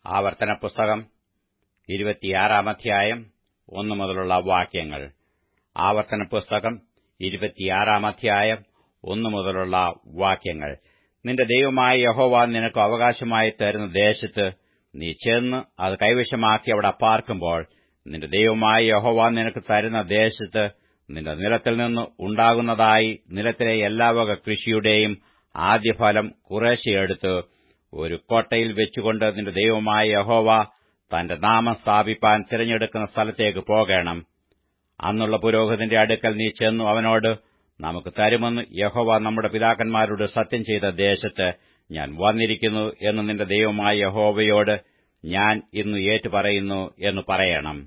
ആവർത്തന പുസ്തകം ഇരുപത്തിയാറാം അധ്യായം ഒന്നു മുതലുള്ള വാക്യങ്ങൾ ആവർത്തന പുസ്തകം ഇരുപത്തിയാറാം അധ്യായം ഒന്നു മുതലുള്ള വാക്യങ്ങൾ നിന്റെ ദൈവമായ യഹോവ നിനക്ക് അവകാശമായി തരുന്ന ദേശത്ത് നീ ചെന്ന് അത് കൈവശമാക്കി അവിടെ പാർക്കുമ്പോൾ നിന്റെ ദൈവമായ യഹോവ നിനക്ക് തരുന്ന ദേശത്ത് നിന്റെ നിലത്തിൽ നിന്ന് ഉണ്ടാകുന്നതായി നിലത്തിലെ എല്ലാ വക കൃഷിയുടെയും ആദ്യഫലം കുറേശ്ശെയെടുത്ത് ഒരു കോട്ടയിൽ വെച്ചുകൊണ്ട് നിന്റെ ദൈവമായ യഹോവ തന്റെ നാമം സ്ഥാപിപ്പാൻ തിരഞ്ഞെടുക്കുന്ന സ്ഥലത്തേക്ക് പോകണം അന്നുള്ള പുരോഹിതന്റെ അടുക്കൽ നീ ചെന്നു അവനോട് നമുക്ക് തരുമെന്ന് യഹോവ നമ്മുടെ പിതാക്കന്മാരോട് സത്യം ചെയ്ത ദേശത്ത് ഞാൻ വന്നിരിക്കുന്നു എന്ന് നിന്റെ ദൈവമായ യഹോവയോട് ഞാൻ ഇന്ന് ഏറ്റുപറയുന്നു എന്ന് പറയണം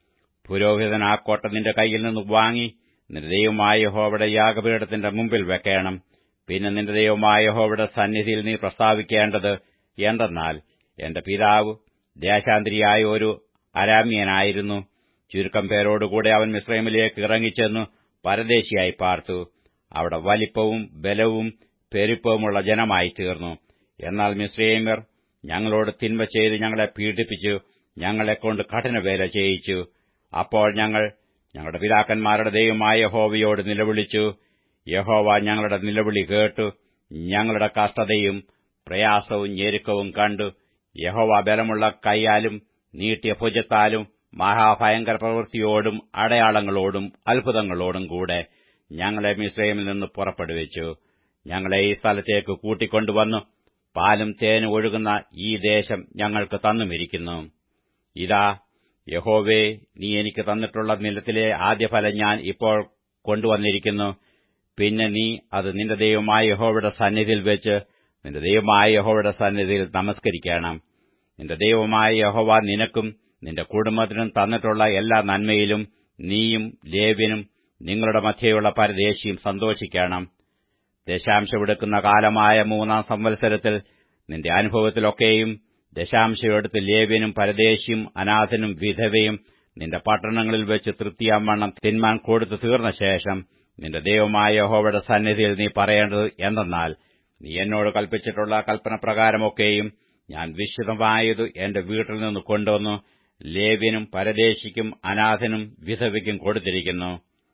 പുരോഹിതൻ ആ കോട്ട നിന്റെ കയ്യിൽ നിന്ന് വാങ്ങി നിന്റെ ദൈവമായ യഹോവയുടെ യാഗപീഠത്തിന്റെ മുമ്പിൽ വെക്കണം പിന്നെ നിന്റെ ദൈവമായ യഹോവയുടെ സന്നിധിയിൽ നീ പ്രസ്താവിക്കേണ്ടത് എന്തെന്നാൽ എന്റെ പിതാവ് ദേശാന്തരിയായ ഒരു അരാമ്യനായിരുന്നു ചുരുക്കം പേരോടുകൂടെ അവൻ മിശ്രൈമിലേക്ക് ഇറങ്ങിച്ചെന്നു പരദേശിയായി പാർത്തു അവിടെ വലിപ്പവും ബലവും പെരുപ്പവുമുള്ള ജനമായി തീർന്നു എന്നാൽ മിശ്രൈമ്യർ ഞങ്ങളോട് തിന്മ ചെയ്ത് ഞങ്ങളെ പീഡിപ്പിച്ചു ഞങ്ങളെക്കൊണ്ട് കഠിനവേല ചെയ്യിച്ചു അപ്പോൾ ഞങ്ങൾ ഞങ്ങളുടെ പിതാക്കന്മാരുടെ ദൈവമായ യഹോവയോട് നിലവിളിച്ചു യഹോവ ഞങ്ങളുടെ നിലവിളി കേട്ടു ഞങ്ങളുടെ കഷ്ടതയും പ്രയാസവും ഞെരുക്കവും കണ്ടു യഹോവ ബലമുള്ള കൈയാലും നീട്ടിയ ഭുജത്താലും മഹാഭയങ്കര പ്രവൃത്തിയോടും അടയാളങ്ങളോടും അത്ഭുതങ്ങളോടും കൂടെ ഞങ്ങളെ മിസ്രൈമിൽ നിന്ന് പുറപ്പെടുവിച്ചു ഞങ്ങളെ ഈ സ്ഥലത്തേക്ക് കൂട്ടിക്കൊണ്ടുവന്നു പാലും തേനും ഒഴുകുന്ന ഈ ദേശം ഞങ്ങൾക്ക് തന്നുമിരിക്കുന്നു ഇതാ യഹോവേ നീ എനിക്ക് തന്നിട്ടുള്ള നിലത്തിലെ ആദ്യഫലം ഞാൻ ഇപ്പോൾ കൊണ്ടുവന്നിരിക്കുന്നു പിന്നെ നീ അത് നിന്റെ ദൈവമായ യഹോവയുടെ സന്നിധിയിൽ വെച്ച് നിന്റെ ദൈവമായ യഹോവയുടെ സന്നിധിയിൽ നമസ്കരിക്കണം നിന്റെ ദൈവമായ യഹോവ നിനക്കും നിന്റെ കുടുംബത്തിനും തന്നിട്ടുള്ള എല്ലാ നന്മയിലും നീയും ലേവ്യനും നിങ്ങളുടെ മധ്യയുള്ള പരദേശിയും സന്തോഷിക്കണം ദശാംശമെടുക്കുന്ന കാലമായ മൂന്നാം സംവത്സരത്തിൽ നിന്റെ അനുഭവത്തിലൊക്കെയും ദശാംശമെടുത്ത് ലേവ്യനും പരദേശിയും അനാഥനും വിധവയും നിന്റെ പട്ടണങ്ങളിൽ വെച്ച് തൃപ്തിയാമണ്ണം തിന്മാൻ കൊടുത്തു തീർന്ന ശേഷം നിന്റെ ദൈവമായ യഹോവയുടെ സന്നിധിയിൽ നീ പറയേണ്ടത് എന്തെന്നാൽ നീ എന്നോട് കൽപ്പിച്ചിട്ടുള്ള കൽപ്പനപ്രകാരമൊക്കെയും ഞാൻ വിശുദ്ധമായത് എന്റെ വീട്ടിൽ നിന്ന് കൊണ്ടുവന്നു ലേവ്യനും പരദേശിക്കും അനാഥനും വിധവയ്ക്കും കൊടുത്തിരിക്കുന്നു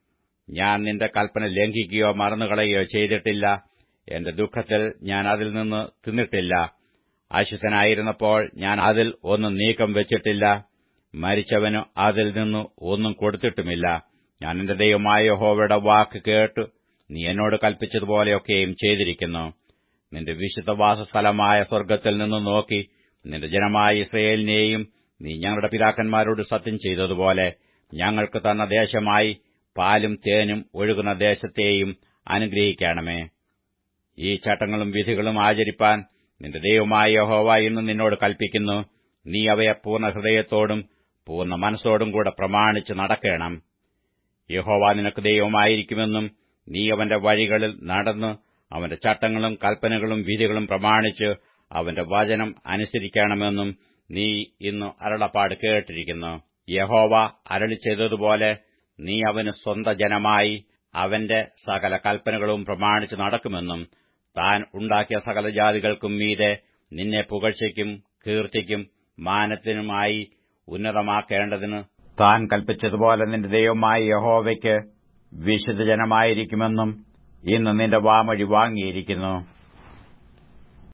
ഞാൻ നിന്റെ കൽപ്പന ലംഘിക്കുകയോ മറന്നുകളയുകയോ ചെയ്തിട്ടില്ല എന്റെ ദുഃഖത്തിൽ ഞാൻ അതിൽ നിന്ന് തിന്നിട്ടില്ല അശുദ്ധനായിരുന്നപ്പോൾ ഞാൻ അതിൽ ഒന്നും നീക്കം വെച്ചിട്ടില്ല മരിച്ചവനു അതിൽ നിന്ന് ഒന്നും കൊടുത്തിട്ടുമില്ല ഞാൻ എന്റെ ദൈവമായ യഹോവയുടെ വാക്ക് കേട്ടു നീ എന്നോട് കൽപ്പിച്ചതുപോലെയൊക്കെയും ചെയ്തിരിക്കുന്നു നിന്റെ വിശുദ്ധ വാസസ്ഥലമായ സ്വർഗ്ഗത്തിൽ നിന്ന് നോക്കി നിന്റെ ജനമായ ഇസ്രയേലിനെയും നീ ഞങ്ങളുടെ പിതാക്കന്മാരോട് സത്യം ചെയ്തതുപോലെ ഞങ്ങൾക്ക് തന്ന ദേശമായി പാലും തേനും ഒഴുകുന്ന ദേശത്തെയും അനുഗ്രഹിക്കണമേ ഈ ചട്ടങ്ങളും വിധികളും ആചരിപ്പാൻ നിന്റെ ദൈവമായ യഹോവ ഇന്ന് നിന്നോട് കൽപ്പിക്കുന്നു നീ അവയെ പൂർണ്ണ ഹൃദയത്തോടും പൂർണ്ണ മനസ്സോടും കൂടെ പ്രമാണിച്ച് നടക്കണം യഹോവ നിനക്ക് ദൈവമായിരിക്കുമെന്നും നീ അവന്റെ വഴികളിൽ നടന്ന് അവന്റെ ചട്ടങ്ങളും കൽപ്പനകളും വിധികളും പ്രമാണിച്ച് അവന്റെ വചനം അനുസരിക്കണമെന്നും നീ ഇന്ന് അരുളപ്പാട് കേട്ടിരിക്കുന്നു യഹോവ അരളി ചെയ്തതുപോലെ നീ അവന് സ്വന്ത ജനമായി അവന്റെ സകല കൽപ്പനകളും പ്രമാണിച്ച് നടക്കുമെന്നും താൻ ഉണ്ടാക്കിയ സകല ജാതികൾക്കും മീതെ നിന്നെ പുകഴ്ചയ്ക്കും കീർത്തിക്കും മാനത്തിനുമായി ഉന്നതമാക്കേണ്ടതിന് താൻ കൽപ്പിച്ചതുപോലെ നിന്റെ ദൈവമായ യഹോവയ്ക്ക് വിശുദ്ധജനമായിരിക്കുമെന്നും ഇന്ന് നിന്റെ വാമൊഴി വാങ്ങിയിരിക്കുന്നു